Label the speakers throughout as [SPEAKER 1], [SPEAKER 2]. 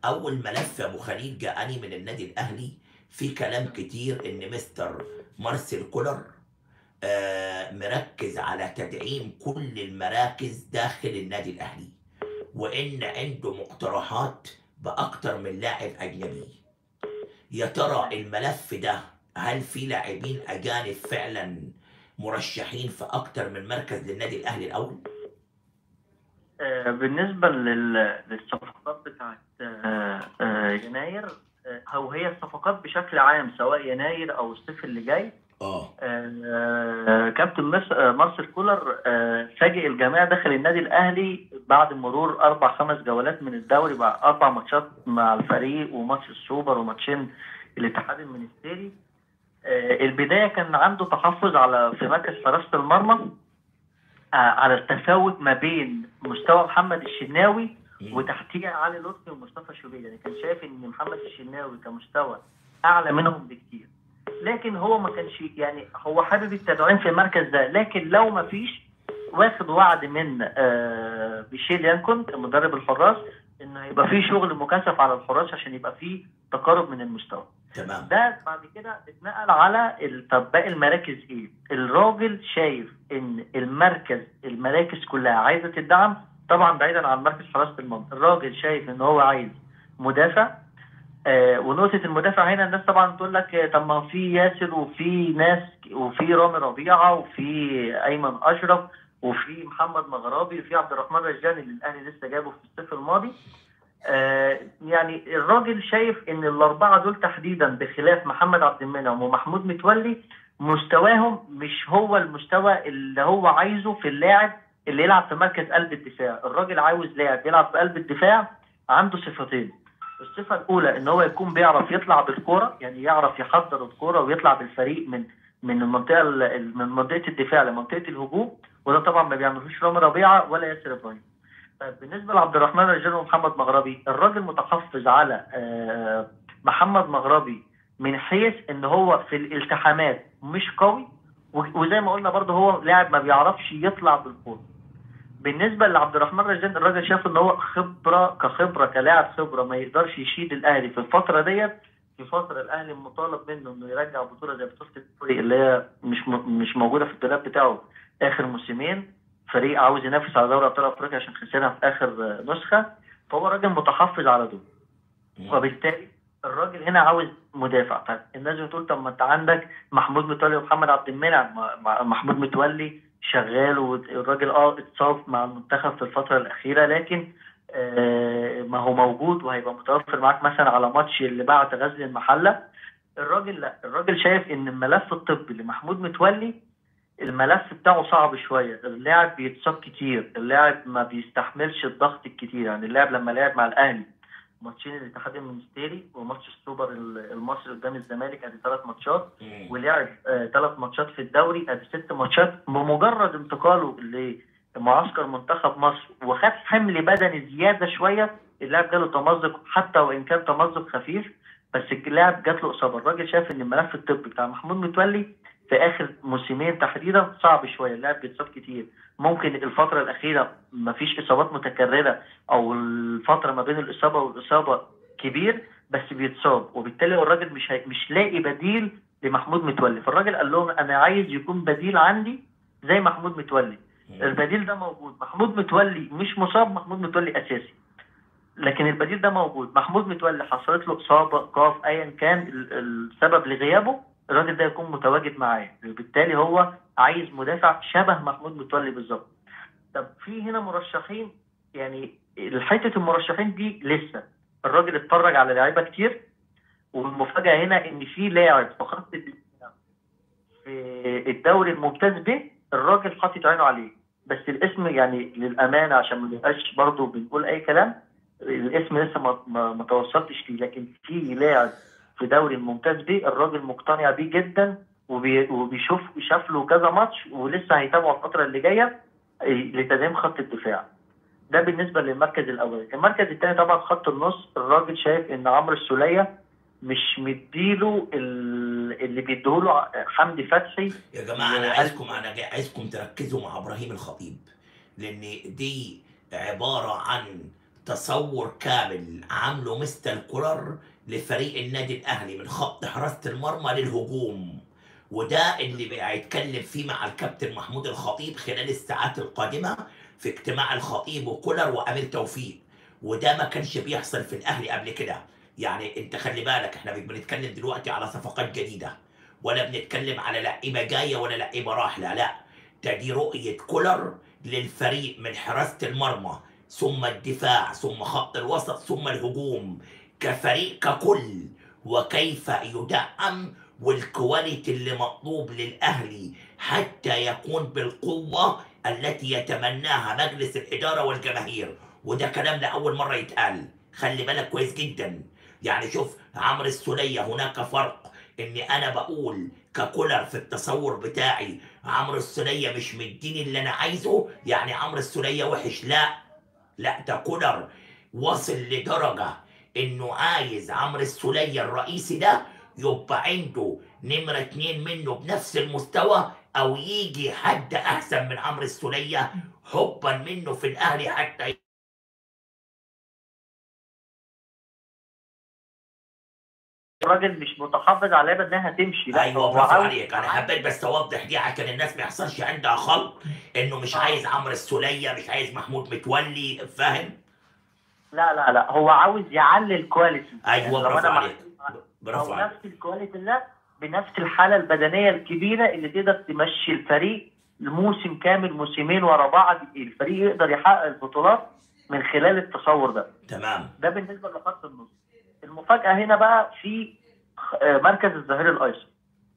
[SPEAKER 1] اول ملف ابو خليل جاءني من النادي الاهلي في كلام كتير ان مستر مارسيل كولر آه، مركز على تدعيم كل المراكز داخل النادي الاهلي وان عنده مقترحات باكتر من لاعب اجنبي يا ترى الملف ده هل في لاعبين اجانب فعلا مرشحين في اكتر من مركز للنادي الاهلي الاول
[SPEAKER 2] آه، بالنسبة لل- للصفقات بتاعت آه، آه، يناير آه، أو هي الصفقات بشكل عام سواء يناير أو الصيف اللي جاي
[SPEAKER 1] اه
[SPEAKER 2] آه، كابتن مس- آه، مارسيل كولر آه، فاجئ الجميع داخل النادي الأهلي بعد مرور أربع خمس جولات من الدوري بعد أربع ماتشات مع الفريق وماتش السوبر وماتشين الاتحاد المنستيري آه، البداية كان عنده تحفظ على في مركز حراسة المرمى آه، على التفاوت ما بين مستوى محمد الشناوي
[SPEAKER 1] مم.
[SPEAKER 2] وتحتيه علي لطفي ومصطفى شوبير يعني كان شايف ان محمد الشناوي كمستوى اعلى منهم بكتير لكن هو ما كانش يعني هو حابب التدعيم في المركز ده لكن لو ما فيش واخد وعد من آه، بيشيل يانكون مدرب الحراس ان هيبقى في شغل مكثف على الحراس عشان يبقى في تقارب من المستوى
[SPEAKER 1] تمام
[SPEAKER 2] ده بعد كده اتنقل على ال- طب باقي المراكز ايه؟ الراجل شايف ان المركز المراكز كلها عايزه تدعم طبعا بعيدا عن مركز حراسه المرمى، الراجل شايف ان هو عايز مدافع آه ونقطه المدافع هنا الناس طبعا تقول لك آه، طب ما في ياسر وفي ناس وفي رامي ربيعه وفي ايمن اشرف وفي محمد مغربي وفي عبد الرحمن رجاني اللي الاهلي لسه جابه في الصيف الماضي آه، يعني الراجل شايف ان الاربعه دول تحديدا بخلاف محمد عبد المنعم ومحمود متولي مستواهم مش هو المستوى اللي هو عايزه في اللاعب اللي يلعب في مركز قلب الدفاع، الراجل عاوز لاعب يلعب في قلب الدفاع عنده صفتين. الصفه الاولى ان هو يكون بيعرف يطلع بالكوره يعني يعرف يحضر الكوره ويطلع بالفريق من من المنطقه ال- من منطقه الدفاع لمنطقه الهجوم وده طبعا ما بيعملوش رامي ربيعه ولا ياسر ابراهيم. طيب بالنسبه لعبد الرحمن رجال ومحمد مغربي الراجل متحفظ على آه، محمد مغربي من حيث ان هو في الالتحامات مش قوي و- وزي ما قلنا برضه هو لاعب ما بيعرفش يطلع بالكوره بالنسبه لعبد الرحمن رجال الراجل شاف ان هو خبره كخبره كلاعب خبره ما يقدرش يشيل الاهلي في الفتره ديت في فتره الاهلي مطالب منه انه يرجع بطوله زي بطوله الدوري اللي هي مش م- مش موجوده في الدولاب بتاعه اخر موسمين فريق عاوز ينافس على دوري ابطال افريقيا عشان خسرها في اخر آه، نسخه فهو راجل متحفظ على دول
[SPEAKER 1] مم.
[SPEAKER 2] وبالتالي الراجل هنا عاوز مدافع طيب الناس بتقول طب ما انت عندك محمود متولي ومحمد عبد المنعم ما- ما- محمود متولي شغال والراجل اه اتصاب مع المنتخب في الفتره الاخيره لكن آه ما هو موجود وهيبقى متوفر معاك مثلا على ماتش اللي بعد غزل المحله الراجل لا الراجل شايف ان الملف الطبي لمحمود متولي الملف بتاعه صعب شويه اللاعب بيتصاب كتير اللاعب ما بيستحملش الضغط الكتير يعني اللاعب لما لعب مع الاهلي ماتشين الاتحاد المنستيري وماتش السوبر المصري قدام الزمالك ادي ثلاث ماتشات
[SPEAKER 1] مم.
[SPEAKER 2] ولعب ثلاث ماتشات في الدوري ادي ست ماتشات بمجرد انتقاله لمعسكر منتخب مصر وخد حمل بدني زياده شويه اللاعب جاله تمزق حتى وان كان تمزق خفيف بس اللاعب جات له اصابه الراجل شايف ان الملف الطبي بتاع محمود متولي في اخر موسمين تحديدا صعب شويه اللاعب بيتصاب كتير ممكن الفتره الاخيره مفيش اصابات متكرره او الفتره ما بين الاصابه والاصابه كبير بس بيتصاب وبالتالي الراجل مش هي... مش لاقي بديل لمحمود متولي فالراجل قال لهم انا عايز يكون بديل عندي زي محمود متولي
[SPEAKER 1] مم.
[SPEAKER 2] البديل ده موجود محمود متولي مش مصاب محمود متولي اساسي لكن البديل ده موجود محمود متولي حصلت له اصابه قاف ايا كان ال- السبب لغيابه الراجل ده يكون متواجد معاه وبالتالي هو عايز مدافع شبه محمود متولي بالظبط طب في هنا مرشحين يعني حته المرشحين دي لسه الراجل اتفرج على لعيبه كتير والمفاجاه هنا ان في لاعب في خط الدفاع في الدوري الممتاز ب الراجل حاطط عينه عليه بس الاسم يعني للامانه عشان ما نبقاش برضه بنقول اي كلام الاسم لسه ما, ما, ما توصلتش ليه لكن في لاعب في دوري الممتاز ب الراجل مقتنع بيه جدا وبي وبيشوف شاف له كذا ماتش ولسه هيتابعه الفتره اللي جايه لتدعيم خط الدفاع ده بالنسبه للمركز الاول المركز الثاني طبعا خط النص الراجل شايف ان عمرو السوليه مش مديله ال- اللي بيديهوله حمدي فتحي
[SPEAKER 1] يا جماعه انا
[SPEAKER 2] وقال-
[SPEAKER 1] عايزكم انا جاي- عايزكم تركزوا مع ابراهيم الخطيب لان دي عباره عن تصور كامل عامله مستر كولر لفريق النادي الاهلي من خط حراسه المرمى للهجوم وده اللي بقى هيتكلم فيه مع الكابتن محمود الخطيب خلال الساعات القادمه في اجتماع الخطيب وكولر وامير توفيق وده ما كانش بيحصل في الاهلي قبل كده يعني انت خلي بالك احنا مش بنتكلم دلوقتي على صفقات جديده ولا بنتكلم على لعيبه جايه ولا لعيبه راحله لا ده دي رؤيه كولر للفريق من حراسه المرمى ثم الدفاع ثم خط الوسط ثم الهجوم كفريق ككل وكيف يدعم والكواليتي اللي مطلوب للاهلي حتى يكون بالقوه التي يتمناها مجلس الاداره والجماهير وده كلام لاول مره يتقال خلي بالك كويس جدا يعني شوف عمرو السوليه هناك فرق اني انا بقول ككولر في التصور بتاعي عمرو السوليه مش مديني اللي انا عايزه يعني عمرو السوليه وحش لا لا ده كولر وصل لدرجه انه عايز عمرو السوليه الرئيسي ده يبقى عنده نمره اتنين منه بنفس المستوى او يجي حد احسن من عمرو السوليه حبا منه في الاهلي حتى
[SPEAKER 2] الراجل مش متحفظ على اللعبه انها تمشي لا
[SPEAKER 1] ايوه
[SPEAKER 2] هو
[SPEAKER 1] برافو
[SPEAKER 2] عاوز-
[SPEAKER 1] عليك انا حبيت بس اوضح دي عشان الناس ما يحصلش عندها خلط انه مش
[SPEAKER 2] آه.
[SPEAKER 1] عايز عمرو السوليه مش عايز محمود متولي فاهم
[SPEAKER 2] لا لا لا هو عاوز يعلي الكواليتي
[SPEAKER 1] ايوه
[SPEAKER 2] لو
[SPEAKER 1] برافو
[SPEAKER 2] أنا
[SPEAKER 1] عليك برافو
[SPEAKER 2] او
[SPEAKER 1] عليك
[SPEAKER 2] نفس الكواليتي ده بنفس الحاله البدنيه الكبيره اللي تقدر تمشي الفريق لموسم كامل موسمين ورا بعض الفريق يقدر يحقق البطولات من خلال التصور ده
[SPEAKER 1] تمام
[SPEAKER 2] ده بالنسبه لخط النص المفاجاه هنا بقى في آه، مركز الظهير الايسر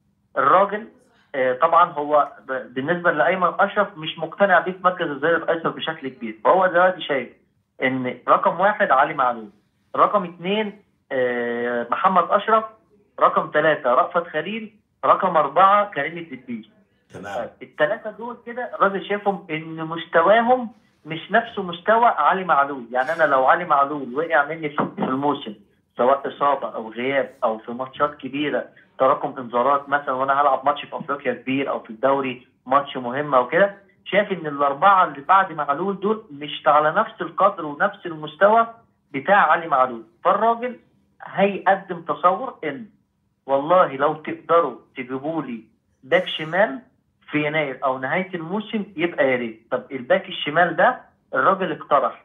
[SPEAKER 2] الراجل آه، طبعا هو ب- بالنسبه لايمن اشرف مش مقتنع بيه في مركز الظهير الايسر بشكل كبير فهو دلوقتي شايف ان رقم واحد علي معلول رقم اثنين آه، محمد اشرف رقم ثلاثه رأفت خليل رقم اربعه كريم الدبيس
[SPEAKER 1] تمام
[SPEAKER 2] الثلاثه دول كده الراجل شايفهم ان مستواهم مش نفس مستوى علي معلول يعني انا لو علي معلول وقع مني في في الموسم سواء اصابه او غياب او في ماتشات كبيره تراكم انذارات مثلا وانا هلعب ماتش في افريقيا كبير او في الدوري ماتش مهم او كده شايف ان الاربعه اللي بعد معلول دول مش على نفس القدر ونفس المستوى بتاع علي معلول فالراجل هيقدم تصور ان والله لو تقدروا تجيبوا لي باك شمال في يناير او نهايه الموسم يبقى يا ريت طب الباك الشمال ده الراجل اقترح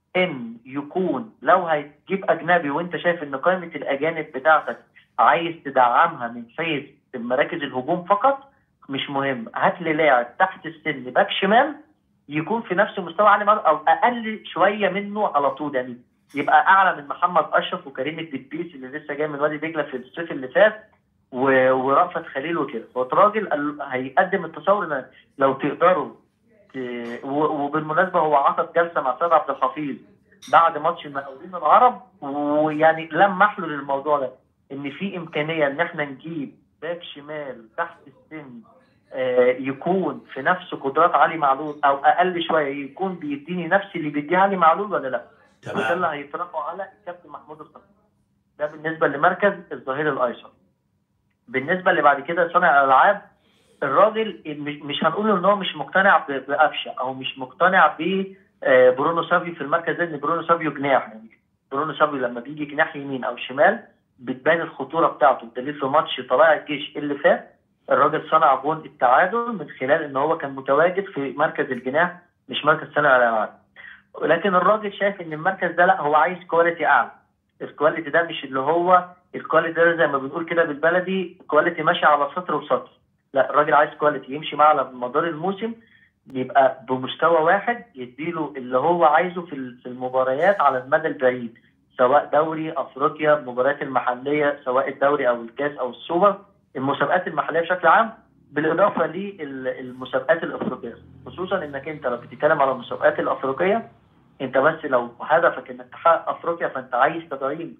[SPEAKER 2] ان يكون لو هتجيب اجنبي وانت شايف ان قائمه الاجانب بتاعتك عايز تدعمها من حيث مراكز الهجوم فقط مش مهم هات لي لاعب تحت السن باك شمال يكون في نفس مستوى علي معلول او اقل شويه منه على طول يعني يبقى اعلى من محمد اشرف وكريم الدبيس اللي لسه جاي من وادي دجله في الصيف اللي فات و- ورأفت خليل وكده فالراجل قال- هيقدم التصور ان لو تقدروا ت- و- وبالمناسبه هو عقد جلسه مع سيد عبد الحفيظ بعد ماتش المقاولين العرب ويعني لمح له للموضوع ده ان في امكانيه ان احنا نجيب باك شمال تحت السن آه، يكون في نفس قدرات علي معلول او اقل شويه يكون بيديني نفس اللي بيديه علي معلول ولا لا وده اللي
[SPEAKER 1] تمام
[SPEAKER 2] هيطرحه على الكابتن محمود الخطيب ده بالنسبه لمركز الظهير الايسر بالنسبه اللي بعد كده صانع الالعاب الراجل مش- مش هنقول ان هو مش مقتنع ب- بقفشه او مش مقتنع ب آه، برونو سافيو في المركز ده ان برونو سافيو جناح يعني برونو سافيو لما بيجي جناح يمين او شمال بتبان الخطوره بتاعته بدليل في ماتش طلائع الجيش اللي فات الراجل صنع جون التعادل من خلال ان هو كان متواجد في مركز الجناح مش مركز صانع الالعاب ولكن الراجل شايف ان المركز ده لا هو عايز كواليتي اعلى الكواليتي ده مش اللي هو الكواليتي ده زي ما بنقول كده بالبلدي كواليتي ماشي على سطر وسطر لا الراجل عايز كواليتي يمشي معاه على مدار الموسم يبقى بمستوى واحد يديله اللي هو عايزه في ال- في المباريات على المدى البعيد سواء دوري افريقيا المباريات المحليه سواء الدوري او الكاس او السوبر المسابقات المحليه بشكل عام بالاضافه للمسابقات الافريقيه خصوصا انك انت لو بتتكلم على المسابقات الافريقيه انت بس لو هدفك انك تحقق افريقيا فانت عايز تدعيم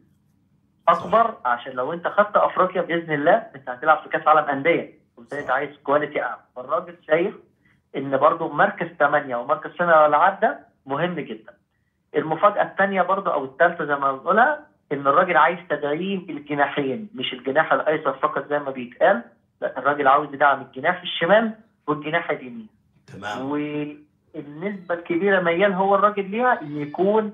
[SPEAKER 2] اكبر عشان لو انت خدت افريقيا باذن الله انت هتلعب في كاس عالم انديه وبالتالي انت عايز كواليتي اعلى فالراجل شايف ان برضو مركز 8 ومركز صنع الالعاب ده مهم جدا المفاجاه الثانيه برضو او الثالثه زي ما بنقولها ان الراجل عايز تدعيم الجناحين مش الجناح الايسر فقط زي ما بيتقال لا الراجل عاوز يدعم الجناح الشمال والجناح اليمين
[SPEAKER 1] تمام
[SPEAKER 2] والنسبه الكبيره ميال هو الراجل ليها ان يكون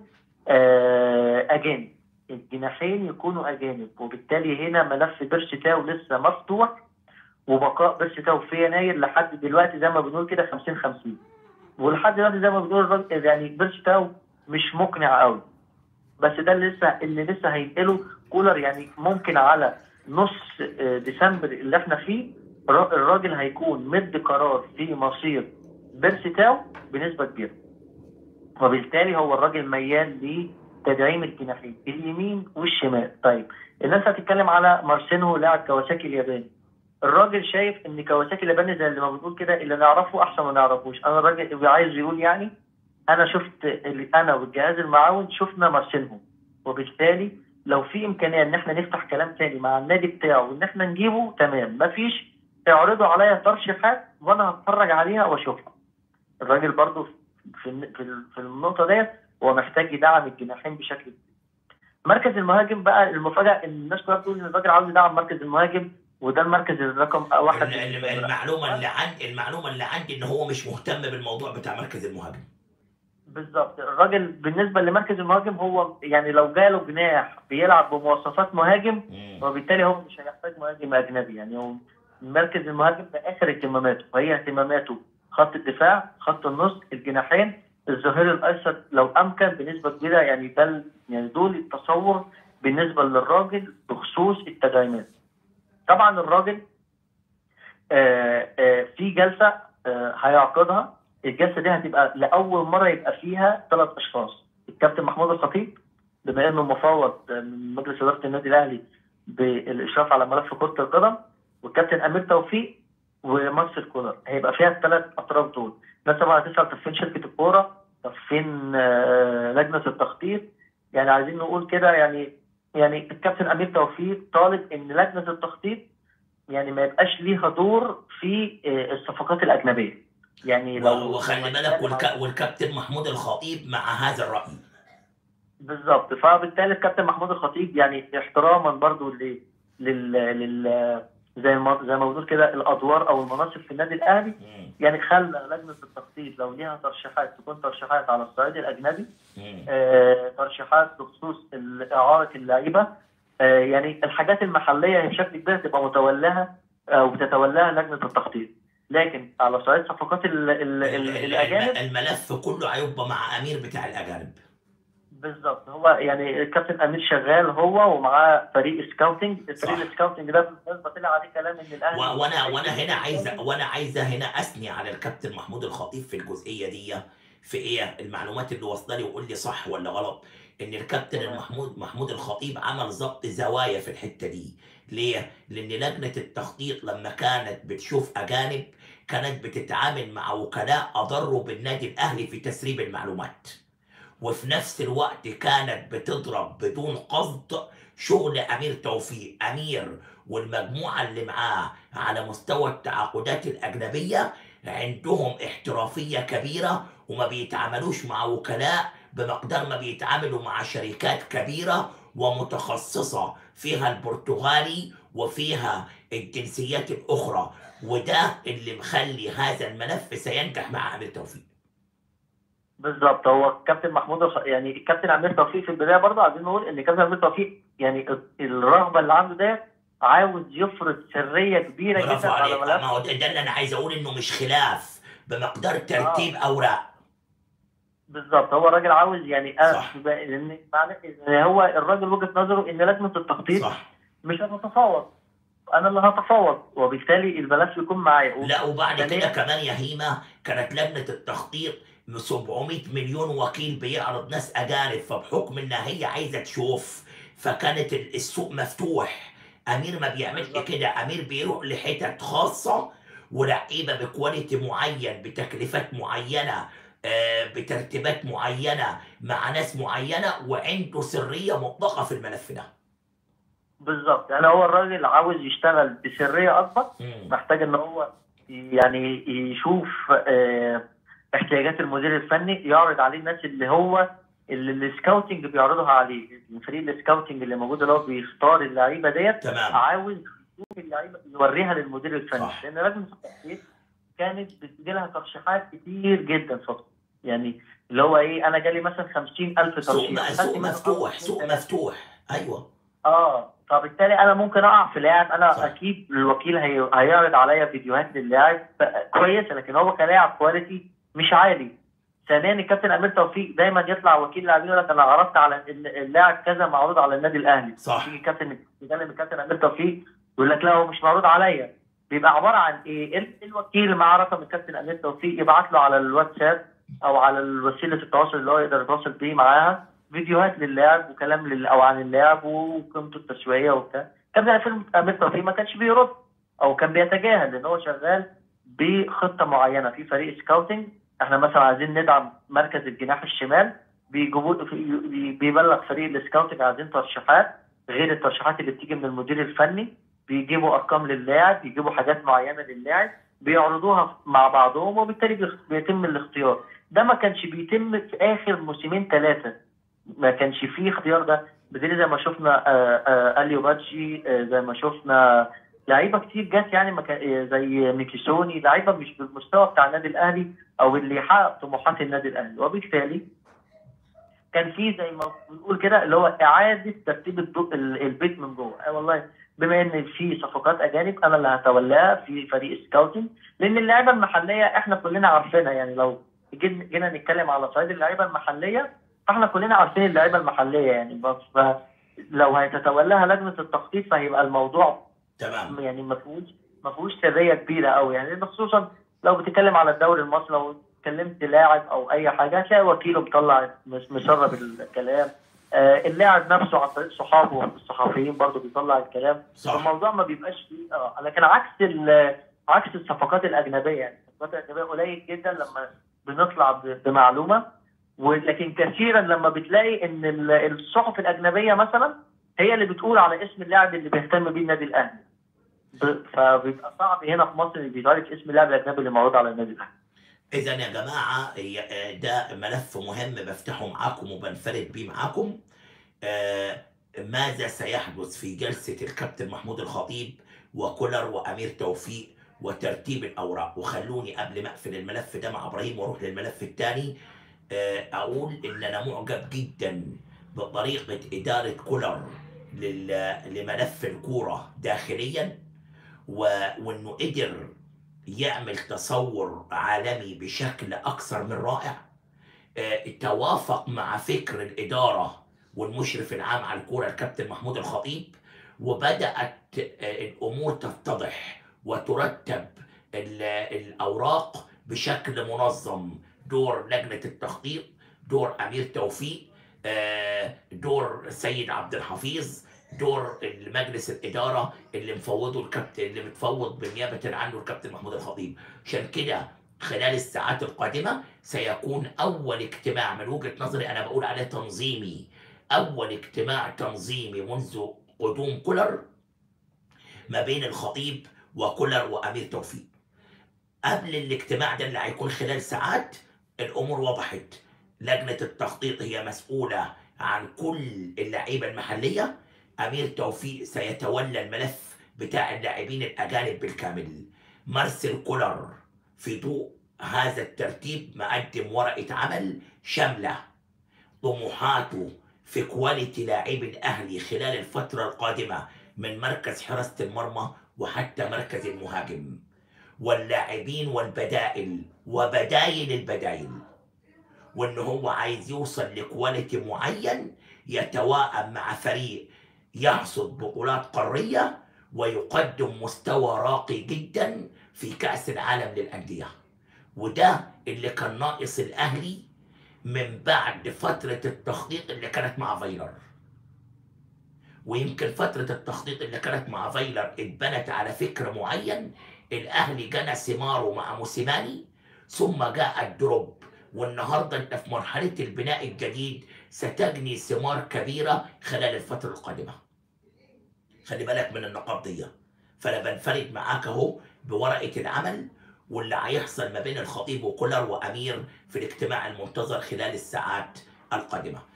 [SPEAKER 2] آه، اجانب الجناحين يكونوا اجانب وبالتالي هنا ملف بيرش تاو لسه مفتوح وبقاء بيرش تاو في يناير لحد دلوقتي زي ما بنقول كده 50 50 ولحد دلوقتي زي ما بنقول الراجل- يعني بيرش تاو مش مقنع قوي بس ده اللي لسه اللي لسه هينقله كولر يعني ممكن على نص آه، ديسمبر اللي احنا فيه الر- الراجل هيكون مد قرار في مصير بيرسي تاو بنسبه كبيره وبالتالي هو الراجل ميال لتدعيم الجناحين اليمين والشمال طيب الناس هتتكلم على مارسينو لاعب كواساكي الياباني الراجل شايف ان كواساكي الياباني زي اللي ما بنقول كده اللي نعرفه احسن ما نعرفوش انا الراجل عايز يقول يعني انا شفت اللي انا والجهاز المعاون شفنا مارسينو وبالتالي لو في امكانيه ان احنا نفتح كلام تاني مع النادي بتاعه وان احنا نجيبه تمام مفيش اعرضوا عليا ترشيحات وانا هتفرج عليها واشوفها الراجل برضو في في في النقطه ديت هو محتاج يدعم الجناحين بشكل كبير مركز المهاجم بقى المفاجاه ان الناس كلها بتقول ان الراجل عاوز يدعم مركز المهاجم وده المركز الرقم واحد
[SPEAKER 1] ال- ال- المعلومه اللي عندي المعلومه اللي عندي ان هو مش مهتم بالموضوع بتاع مركز المهاجم
[SPEAKER 2] بالظبط الراجل بالنسبه لمركز المهاجم هو يعني لو جاله جناح بيلعب بمواصفات مهاجم
[SPEAKER 1] مم.
[SPEAKER 2] وبالتالي هو مش هيحتاج مهاجم اجنبي يعني هو مركز المهاجم ده اخر اهتماماته وهي اهتماماته خط الدفاع خط النص الجناحين الظهير الايسر لو امكن بنسبه كبيره يعني ده ال- يعني دول التصور بالنسبه للراجل بخصوص التدعيمات طبعا الراجل آه، آه، في جلسه آه، هيعقدها الجلسه دي هتبقى لاول مره يبقى فيها ثلاث اشخاص الكابتن محمود الخطيب بما انه مفوض من مجلس اداره النادي الاهلي بالاشراف على ملف كره القدم والكابتن امير توفيق ومارسيل كولر هيبقى فيها الثلاث اطراف دول الناس طبعا هتسال طب فين شركه الكوره طب فين آه، لجنه التخطيط يعني عايزين نقول كده يعني يعني الكابتن امير توفيق طالب ان لجنه التخطيط يعني ما يبقاش ليها دور في آه، الصفقات الاجنبيه يعني لو
[SPEAKER 1] و- وخلي بالك والك... والكابتن محمود الخطيب مع هذا الراي
[SPEAKER 2] بالظبط فبالتالي الكابتن محمود الخطيب يعني احتراما برضو ل لل, لل... زي ما زي ما بنقول كده الادوار او المناصب في النادي الاهلي
[SPEAKER 1] مم.
[SPEAKER 2] يعني خلى لجنه التخطيط لو ليها ترشيحات تكون ترشيحات على الصعيد الاجنبي
[SPEAKER 1] مم.
[SPEAKER 2] آه، ترشيحات بخصوص ال- اعاره اللعيبه آه، يعني الحاجات المحليه بشكل كبير تبقى متولاها او بتتولاها لجنه التخطيط لكن على صعيد صفقات ال- ال-
[SPEAKER 1] ال-
[SPEAKER 2] ال-
[SPEAKER 1] ال-
[SPEAKER 2] الاجانب
[SPEAKER 1] الملف كله هيبقى مع امير بتاع الاجانب
[SPEAKER 2] بالظبط هو يعني الكابتن امير شغال هو ومعاه فريق سكاوتنج
[SPEAKER 1] صح.
[SPEAKER 2] فريق السكاوتنج ده بالمناسبه طلع عليه كلام ان الاهلي
[SPEAKER 1] و- وانا وانا هنا عايزه وانا عايزه هنا اثني على الكابتن محمود الخطيب في الجزئيه دي في ايه المعلومات اللي واصله لي وقول لي صح ولا غلط ان الكابتن
[SPEAKER 2] تمام.
[SPEAKER 1] المحمود محمود الخطيب عمل ضبط زوايا في الحته دي ليه؟ لان لجنه التخطيط لما كانت بتشوف اجانب كانت بتتعامل مع وكلاء اضروا بالنادي الاهلي في تسريب المعلومات وفي نفس الوقت كانت بتضرب بدون قصد شغل امير توفيق امير والمجموعه اللي معاه على مستوى التعاقدات الاجنبيه عندهم احترافيه كبيره وما بيتعاملوش مع وكلاء بمقدار ما بيتعاملوا مع شركات كبيره ومتخصصه فيها البرتغالي وفيها الجنسيات الاخرى وده اللي مخلي هذا الملف سينجح مع امير توفيق
[SPEAKER 2] بالظبط هو الكابتن محمود الخ... يعني الكابتن امير توفيق في البدايه برضه عايزين نقول ان الكابتن امير توفيق يعني الرغبه اللي عنده ده عاوز يفرض سريه كبيره
[SPEAKER 1] برافو
[SPEAKER 2] جدا على
[SPEAKER 1] عليك
[SPEAKER 2] ملف
[SPEAKER 1] ما هو ده ده اللي انا عايز اقول انه مش خلاف بمقدار ترتيب اوراق
[SPEAKER 2] بالظبط هو الراجل عاوز يعني أ-
[SPEAKER 1] صح.
[SPEAKER 2] لان معنى إن هو الراجل وجهه نظره ان لجنه التخطيط
[SPEAKER 1] صح
[SPEAKER 2] مش هتتفاوض انا اللي هتفاوض وبالتالي الملف يكون معايا
[SPEAKER 1] لا وبعد
[SPEAKER 2] ثانياً-
[SPEAKER 1] كده كمان يا هيما كانت لجنه التخطيط 700 مليون وكيل بيعرض ناس اجانب فبحكم انها هي عايزه تشوف فكانت ال- السوق مفتوح امير ما بيعملش
[SPEAKER 2] بالظبط.
[SPEAKER 1] كده امير بيروح لحتت خاصه ولعيبه بكواليتي معين بتكلفات معينه آه، بترتيبات معينه مع ناس معينه وعنده سريه مطلقه في الملف ده
[SPEAKER 2] بالظبط يعني هو الراجل عاوز يشتغل بسريه اكبر
[SPEAKER 1] مم.
[SPEAKER 2] محتاج ان هو يعني يشوف آه، احتياجات المدير الفني يعرض عليه الناس اللي هو اللي السكاوتنج بيعرضها عليه فريق السكاوتنج اللي موجود اللي هو بيختار اللعيبه ديت
[SPEAKER 1] تمام
[SPEAKER 2] عاوز يشوف اللعيبه يوريها للمدير الفني
[SPEAKER 1] صح.
[SPEAKER 2] لان لجنه التخطيط كانت بتجي لها ترشيحات كتير جدا فتره يعني اللي هو ايه انا جالي مثلا 50000
[SPEAKER 1] سوق
[SPEAKER 2] ترشيح
[SPEAKER 1] بقى
[SPEAKER 2] خدت
[SPEAKER 1] سوق
[SPEAKER 2] منهم
[SPEAKER 1] مفتوح
[SPEAKER 2] أول
[SPEAKER 1] سوق
[SPEAKER 2] اتنين
[SPEAKER 1] مفتوح ايوه
[SPEAKER 2] اه فبالتالي انا ممكن اقع في لاعب انا
[SPEAKER 1] صح.
[SPEAKER 2] اكيد الوكيل هي... هيعرض عليا فيديوهات للاعب كويسه لكن هو كلاعب كواليتي مش عالي ثانيا الكابتن امير توفيق دايما يطلع وكيل لاعبين يقول لك انا عرضت على ال- اللاعب كذا معروض على النادي الاهلي
[SPEAKER 1] صح
[SPEAKER 2] يجي الكابتن يكلم الكابتن امير توفيق يقول لك لا هو مش معروض عليا بيبقى عباره عن ايه ال- الوكيل اللي معاه رقم الكابتن امير توفيق يبعت له على الواتساب او على وسيله التواصل اللي هو يقدر يتواصل بيه معاها فيديوهات للاعب وكلام لل... او عن اللاعب وقيمته التسويقيه وبتاع كابتن امير توفيق ما كانش بيرد او كان بيتجاهل لان هو شغال بخطه معينه في فريق سكاوتنج احنا مثلا عايزين ندعم مركز الجناح الشمال بيجيبوا بي- بيبلغ فريق السكاوتنج عايزين ترشيحات غير الترشيحات اللي بتيجي من المدير الفني بيجيبوا ارقام للاعب بيجيبوا حاجات معينه للاعب بيعرضوها مع بعضهم وبالتالي بيخ- بيتم الاختيار ده ما كانش بيتم في اخر موسمين ثلاثه ما كانش فيه اختيار ده بدليل زي ما شفنا آه، آه، اليو باتشي آه، زي ما شفنا لعيبه كتير جت يعني ما كان- آه، زي ميكيسوني لعيبه مش بالمستوى بتاع النادي الاهلي او اللي يحقق طموحات النادي الاهلي وبالتالي كان في زي ما بنقول كده اللي هو اعاده ترتيب الضوء- ال- البيت من جوه أي والله بما ان في صفقات اجانب انا اللي هتولاها في فريق سكاوتنج لان اللعيبه المحليه احنا كلنا عارفينها يعني لو جينا جينا نتكلم على صعيد اللعيبه المحليه فاحنا كلنا عارفين اللعيبه المحليه يعني بس لو هتتولاها لجنه التخطيط فهيبقى الموضوع
[SPEAKER 1] تمام
[SPEAKER 2] يعني ما فيهوش ما فيهوش سريه كبيره قوي يعني لأن خصوصا لو بتتكلم على الدوري المصري لو كلمت لاعب او اي حاجه هتلاقي وكيله مطلع مش- مسرب الكلام آه اللاعب نفسه عن طريق صحابه الصحفيين برضه بيطلع الكلام
[SPEAKER 1] صح
[SPEAKER 2] الموضوع ما بيبقاش فيه اه لكن عكس ال- عكس الصفقات الاجنبيه يعني الصفقات الاجنبيه قليل جدا لما بنطلع ب- بمعلومه ولكن كثيرا لما بتلاقي ان ال- الصحف الاجنبيه مثلا هي اللي بتقول على اسم اللاعب اللي بيهتم بيه النادي الاهلي ب- فبيبقى صعب هنا في مصر ان بيتعرف اسم اللاعب الاجنبي اللي معروض على النادي الاهلي
[SPEAKER 1] اذا يا جماعه هي- ده ملف مهم بفتحه معاكم وبنفرد بيه معاكم آه، ماذا سيحدث في جلسه الكابتن محمود الخطيب وكولر وامير توفيق وترتيب الاوراق وخلوني قبل ما اقفل الملف ده مع ابراهيم واروح للملف الثاني اقول ان انا معجب جدا بطريقه اداره كولر لل- لملف الكوره داخليا و- وانه قدر يعمل تصور عالمي بشكل اكثر من رائع آه، توافق مع فكر الاداره والمشرف العام على الكوره الكابتن محمود الخطيب وبدات آه، الامور تتضح وترتب ال- الاوراق بشكل منظم دور لجنه التخطيط دور امير توفيق آه، دور سيد عبد الحفيظ دور مجلس الاداره اللي مفوضه الكابتن اللي متفوض بالنيابه عنه الكابتن محمود الخطيب عشان كده خلال الساعات القادمه سيكون اول اجتماع من وجهه نظري انا بقول عليه تنظيمي اول اجتماع تنظيمي منذ قدوم كولر ما بين الخطيب وكولر وامير توفيق قبل الاجتماع ده اللي هيكون خلال ساعات الامور وضحت لجنه التخطيط هي مسؤوله عن كل اللعيبه المحليه امير توفيق سيتولى الملف بتاع اللاعبين الاجانب بالكامل مارسيل كولر في ضوء هذا الترتيب مقدم ورقه عمل شامله طموحاته في كواليتي لاعبي الاهلي خلال الفتره القادمه من مركز حراسه المرمى وحتى مركز المهاجم واللاعبين والبدائل وبدايل البدايل وان هو عايز يوصل لكواليتي معين يتواءم مع فريق يحصد بطولات قاريه ويقدم مستوى راقي جدا في كاس العالم للانديه وده اللي كان ناقص الاهلي من بعد فتره التخطيط اللي كانت مع فايلر ويمكن فتره التخطيط اللي كانت مع فايلر اتبنت على فكر معين الاهلي جنى ثماره مع موسيماني ثم جاء الدروب والنهارده انت في مرحله البناء الجديد ستجني ثمار كبيره خلال الفتره القادمه. خلي بالك من النقاط دي. فانا بنفرد معاك اهو بورقه العمل واللي هيحصل ما بين الخطيب وكولر وامير في الاجتماع المنتظر خلال الساعات القادمه.